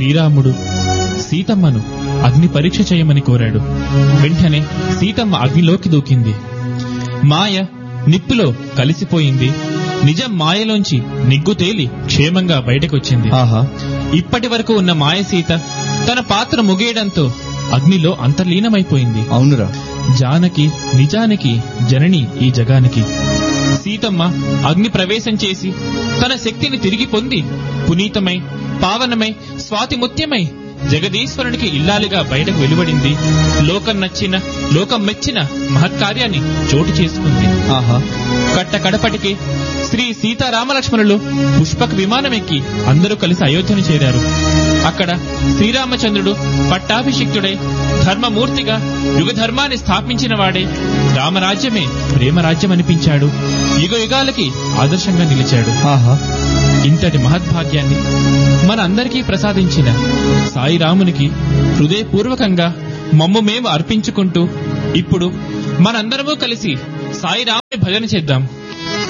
శ్రీరాముడు సీతమ్మను అగ్ని పరీక్ష చేయమని కోరాడు వెంటనే సీతమ్మ అగ్నిలోకి దూకింది మాయ నిప్పులో కలిసిపోయింది నిజం మాయలోంచి నిగ్గు తేలి క్షేమంగా బయటకొచ్చింది ఆహా ఇప్పటి వరకు ఉన్న మాయ సీత తన పాత్ర ముగియడంతో అగ్నిలో అంతర్లీనమైపోయింది అవునురా జానకి నిజానికి జనని ఈ జగానికి సీతమ్మ అగ్ని ప్రవేశం చేసి తన శక్తిని తిరిగి పొంది పునీతమై పావనమై స్వాతిముత్యమై జగదీశ్వరునికి ఇల్లాలిగా బయటకు వెలువడింది లోకం నచ్చిన లోకం మెచ్చిన మహత్కార్యాన్ని చోటు చేసుకుంది ఆహా కట్ట కడపటికి శ్రీ సీతారామలక్ష్మణులు పుష్పక విమానం ఎక్కి అందరూ కలిసి అయోధ్యను చేరారు అక్కడ శ్రీరామచంద్రుడు పట్టాభిషిక్తుడై ధర్మమూర్తిగా యుగ ధర్మాన్ని స్థాపించిన వాడే రామరాజ్యమే ప్రేమరాజ్యం అనిపించాడు యుగ యుగాలకి ఆదర్శంగా నిలిచాడు ఆహా ఇంతటి మహద్భాగ్యాన్ని మన అందరికీ ప్రసాదించిన సాయిరామునికి హృదయపూర్వకంగా మమ్ము మేము అర్పించుకుంటూ ఇప్పుడు మనందరము కలిసి సాయిరాముని భజన చేద్దాం